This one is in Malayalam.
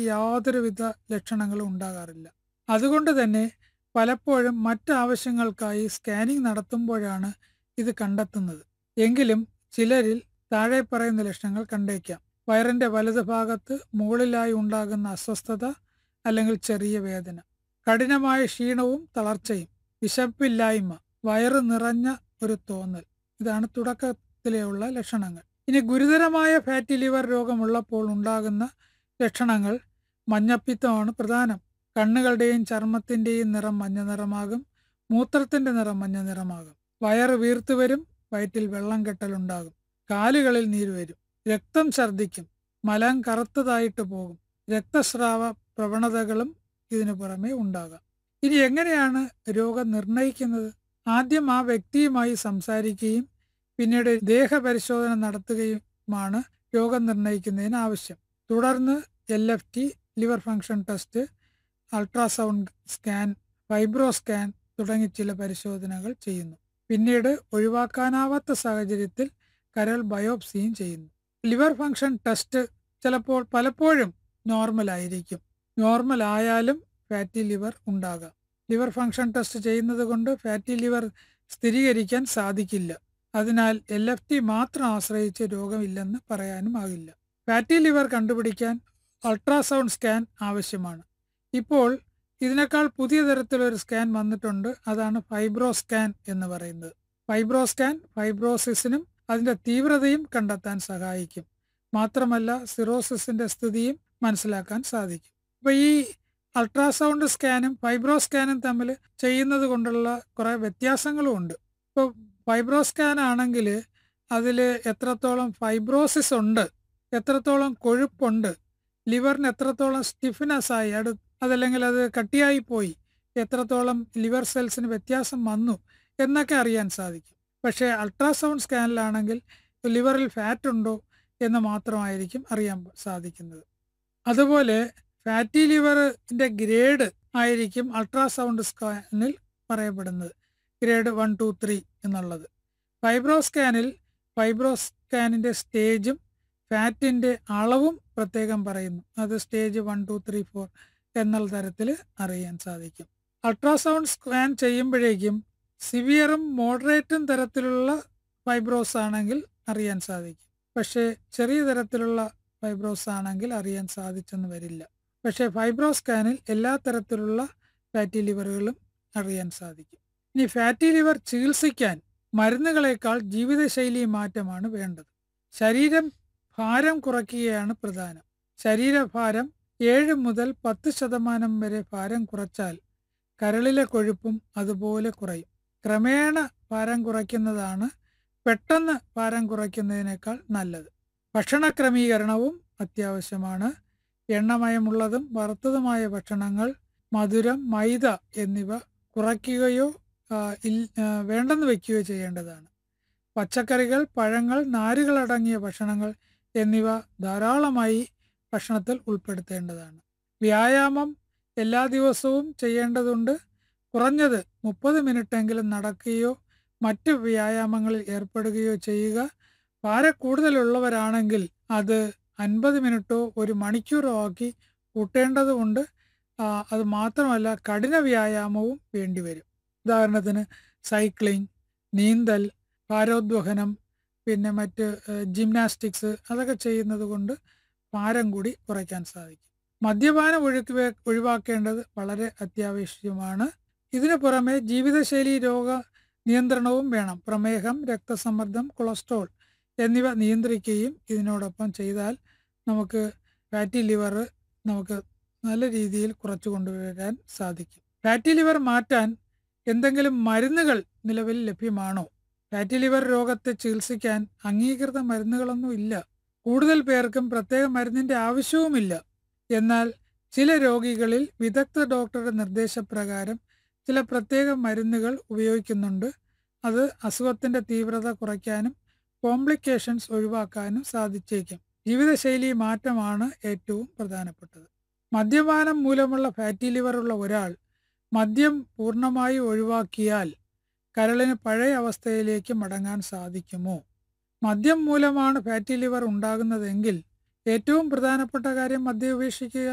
യാതൊരുവിധ ലക്ഷണങ്ങളും ഉണ്ടാകാറില്ല അതുകൊണ്ട് തന്നെ പലപ്പോഴും മറ്റാവശ്യങ്ങൾക്കായി സ്കാനിംഗ് നടത്തുമ്പോഴാണ് ഇത് കണ്ടെത്തുന്നത് എങ്കിലും ചിലരിൽ താഴെ പറയുന്ന ലക്ഷണങ്ങൾ കണ്ടേക്കാം വയറിന്റെ വലത് ഭാഗത്ത് മുകളിലായി ഉണ്ടാകുന്ന അസ്വസ്ഥത അല്ലെങ്കിൽ ചെറിയ വേദന കഠിനമായ ക്ഷീണവും തളർച്ചയും വിശപ്പില്ലായ്മ വയറ് നിറഞ്ഞ ഒരു തോന്നൽ ഇതാണ് തുടക്കത്തിലെയുള്ള ലക്ഷണങ്ങൾ ഇനി ഗുരുതരമായ ഫാറ്റി ലിവർ രോഗമുള്ളപ്പോൾ ഉണ്ടാകുന്ന ലക്ഷണങ്ങൾ മഞ്ഞപ്പിത്തമാണ് പ്രധാനം കണ്ണുകളുടെയും ചർമ്മത്തിന്റെയും നിറം മഞ്ഞ നിറമാകും മൂത്രത്തിന്റെ നിറം മഞ്ഞ നിറമാകും വയറ് വീർത്തു വരും വയറ്റിൽ വെള്ളം കെട്ടലുണ്ടാകും കാലുകളിൽ നീര് വരും രക്തം ഛർദ്ദിക്കും മലം കറുത്തതായിട്ട് പോകും രക്തസ്രാവ പ്രവണതകളും ഇതിനു പുറമെ ഉണ്ടാകാം ഇനി എങ്ങനെയാണ് രോഗം നിർണയിക്കുന്നത് ആദ്യം ആ വ്യക്തിയുമായി സംസാരിക്കുകയും പിന്നീട് ദേഹപരിശോധന നടത്തുകയുമാണ് രോഗം നിർണയിക്കുന്നതിന് ആവശ്യം തുടർന്ന് L F T liver function test ultrasound scan fibro scan തുടങ്ങി ചില പരിശോധനകൾ ചെയ്യുന്നു പിന്നീട് ഒഴിവാക്കാനാവാത്ത സാഹചര്യത്തിൽ കരൾ ബയോപ്സിയും ചെയ്യുന്നു ലിവർ ഫംഗ്ഷൻ ടെസ്റ്റ് ചിലപ്പോൾ പലപ്പോഴും നോർമൽ ആയിരിക്കും നോർമൽ ആയാലും ഫാറ്റി ലിവർ ഉണ്ടാകാം ലിവർ ഫംഗ്ഷൻ ടെസ്റ്റ് ചെയ്യുന്നത് കൊണ്ട് ഫാറ്റി ലിവർ സ്ഥിരീകരിക്കാൻ സാധിക്കില്ല അതിനാൽ എൽ എഫ് ടി മാത്രം ആശ്രയിച്ച് രോഗമില്ലെന്ന് പറയാനും ആകില്ല ഫാറ്റി ലിവർ കണ്ടുപിടിക്കാൻ അൾട്രാസൗണ്ട് സ്കാൻ ആവശ്യമാണ് ഇപ്പോൾ ഇതിനേക്കാൾ പുതിയ തരത്തിലൊരു സ്കാൻ വന്നിട്ടുണ്ട് അതാണ് ഫൈബ്രോ സ്കാൻ എന്ന് പറയുന്നത് ഫൈബ്രോ സ്കാൻ ഫൈബ്രോസിസിനും അതിന്റെ തീവ്രതയും കണ്ടെത്താൻ സഹായിക്കും മാത്രമല്ല സിറോസിസിന്റെ സ്ഥിതിയും മനസ്സിലാക്കാൻ സാധിക്കും അപ്പൊ ഈ അൾട്രാസൗണ്ട് സ്കാനും ഫൈബ്രോ സ്കാനും തമ്മിൽ ചെയ്യുന്നത് കൊണ്ടുള്ള കുറെ വ്യത്യാസങ്ങളും ഉണ്ട് ഇപ്പോൾ ഫൈബ്രോ സ്കാൻ ആണെങ്കിൽ അതിൽ എത്രത്തോളം ഫൈബ്രോസിസ് ഉണ്ട് എത്രത്തോളം കൊഴുപ്പുണ്ട് ലിവറിന് എത്രത്തോളം സ്റ്റിഫ്നെസ് ആയി അടു അതല്ലെങ്കിൽ അത് കട്ടിയായി പോയി എത്രത്തോളം ലിവർ സെൽസിന് വ്യത്യാസം വന്നു എന്നൊക്കെ അറിയാൻ സാധിക്കും പക്ഷേ അൾട്രാസൗണ്ട് സ്കാനിലാണെങ്കിൽ ലിവറിൽ ഫാറ്റ് ഉണ്ടോ എന്ന് മാത്രമായിരിക്കും അറിയാൻ സാധിക്കുന്നത് അതുപോലെ ഫാറ്റി ലിവറിൻ്റെ ഗ്രേഡ് ആയിരിക്കും അൾട്രാസൗണ്ട് സ്കാനിൽ പറയപ്പെടുന്നത് ഗ്രേഡ് വൺ ടു ത്രീ എന്നുള്ളത് ഫൈബ്രോ സ്കാനിൽ ഫൈബ്രോ സ്കാനിൻ്റെ സ്റ്റേജും ഫാറ്റിൻ്റെ അളവും പ്രത്യേകം പറയുന്നു അത് stage one two three four എന്നുള്ള തരത്തിൽ അറിയാൻ സാധിക്കും അൾട്രാസൗണ്ട് സ്കാൻ ചെയ്യുമ്പോഴേക്കും സിവിയറും മോഡറേറ്റും തരത്തിലുള്ള ഫൈബ്രോസ് ആണെങ്കിൽ അറിയാൻ സാധിക്കും പക്ഷേ ചെറിയ തരത്തിലുള്ള ഫൈബ്രോസ് ആണെങ്കിൽ അറിയാൻ സാധിച്ചെന്ന് വരില്ല പക്ഷേ ഫൈബ്രോ സ്കാനിൽ എല്ലാ തരത്തിലുള്ള ഫാറ്റി ലിവറുകളും അറിയാൻ സാധിക്കും ഇനി ഫാറ്റി ലിവർ ചികിത്സിക്കാൻ മരുന്നുകളേക്കാൾ ജീവിതശൈലി മാറ്റമാണ് വേണ്ടത് ശരീരം ഭാരം കുറയ്ക്കുകയാണ് പ്രധാനം ശരീരഭാരം ഏഴ് മുതൽ പത്ത് ശതമാനം വരെ ഭാരം കുറച്ചാൽ കരളിലെ കൊഴുപ്പും അതുപോലെ കുറയും ക്രമേണ ഭാരം കുറയ്ക്കുന്നതാണ് പെട്ടെന്ന് ഭാരം കുറയ്ക്കുന്നതിനേക്കാൾ നല്ലത് ഭക്ഷണ ക്രമീകരണവും അത്യാവശ്യമാണ് എണ്ണമയമുള്ളതും വറുത്തതുമായ ഭക്ഷണങ്ങൾ മധുരം മൈദ എന്നിവ കുറയ്ക്കുകയോ വേണ്ടെന്ന് വയ്ക്കുകയോ ചെയ്യേണ്ടതാണ് പച്ചക്കറികൾ പഴങ്ങൾ നാരുകളടങ്ങിയ ഭക്ഷണങ്ങൾ എന്നിവ ധാരാളമായി ഭക്ഷണത്തിൽ ഉൾപ്പെടുത്തേണ്ടതാണ് വ്യായാമം എല്ലാ ദിവസവും ചെയ്യേണ്ടതുണ്ട് കുറഞ്ഞത് മുപ്പത് മിനിറ്റെങ്കിലും നടക്കുകയോ മറ്റ് വ്യായാമങ്ങളിൽ ഏർപ്പെടുകയോ ചെയ്യുക ഭാര കൂടുതലുള്ളവരാണെങ്കിൽ അത് അൻപത് മിനിറ്റോ ഒരു മണിക്കൂറോ ആക്കി കൂട്ടേണ്ടതുകൊണ്ട് അത് മാത്രമല്ല കഠിന വ്യായാമവും വേണ്ടിവരും ഉദാഹരണത്തിന് സൈക്ലിംഗ് നീന്തൽ ഭാരോദ്വഹനം പിന്നെ മറ്റ് ജിംനാസ്റ്റിക്സ് അതൊക്കെ ചെയ്യുന്നത് കൊണ്ട് ഭാരം കൂടി കുറയ്ക്കാൻ സാധിക്കും മദ്യപാനം ഒഴുക്കി ഒഴിവാക്കേണ്ടത് വളരെ അത്യാവശ്യമാണ് ഇതിനു പുറമെ ജീവിതശൈലി രോഗ നിയന്ത്രണവും വേണം പ്രമേഹം രക്തസമ്മർദ്ദം കൊളസ്ട്രോൾ എന്നിവ നിയന്ത്രിക്കുകയും ഇതിനോടൊപ്പം ചെയ്താൽ നമുക്ക് ഫാറ്റി ലിവർ നമുക്ക് നല്ല രീതിയിൽ കുറച്ചു കൊണ്ടുവരാൻ സാധിക്കും ഫാറ്റി ലിവർ മാറ്റാൻ എന്തെങ്കിലും മരുന്നുകൾ നിലവിൽ ലഭ്യമാണോ ഫാറ്റി ലിവർ രോഗത്തെ ചികിത്സിക്കാൻ അംഗീകൃത മരുന്നുകളൊന്നും ഇല്ല കൂടുതൽ പേർക്കും പ്രത്യേക മരുന്നിന്റെ ആവശ്യവുമില്ല എന്നാൽ ചില രോഗികളിൽ വിദഗ്ധ ഡോക്ടറുടെ നിർദ്ദേശപ്രകാരം ചില പ്രത്യേക മരുന്നുകൾ ഉപയോഗിക്കുന്നുണ്ട് അത് അസുഖത്തിന്റെ തീവ്രത കുറയ്ക്കാനും കോംപ്ലിക്കേഷൻസ് ഒഴിവാക്കാനും സാധിച്ചേക്കും ജീവിതശൈലി മാറ്റമാണ് ഏറ്റവും പ്രധാനപ്പെട്ടത് മദ്യപാനം മൂലമുള്ള ഫാറ്റി ലിവർ ഉള്ള ഒരാൾ മദ്യം പൂർണ്ണമായി ഒഴിവാക്കിയാൽ കരളിന് പഴയ അവസ്ഥയിലേക്ക് മടങ്ങാൻ സാധിക്കുമോ മദ്യം മൂലമാണ് ഫാറ്റി ലിവർ ഉണ്ടാകുന്നതെങ്കിൽ ഏറ്റവും പ്രധാനപ്പെട്ട കാര്യം മദ്യം ഉപേക്ഷിക്കുക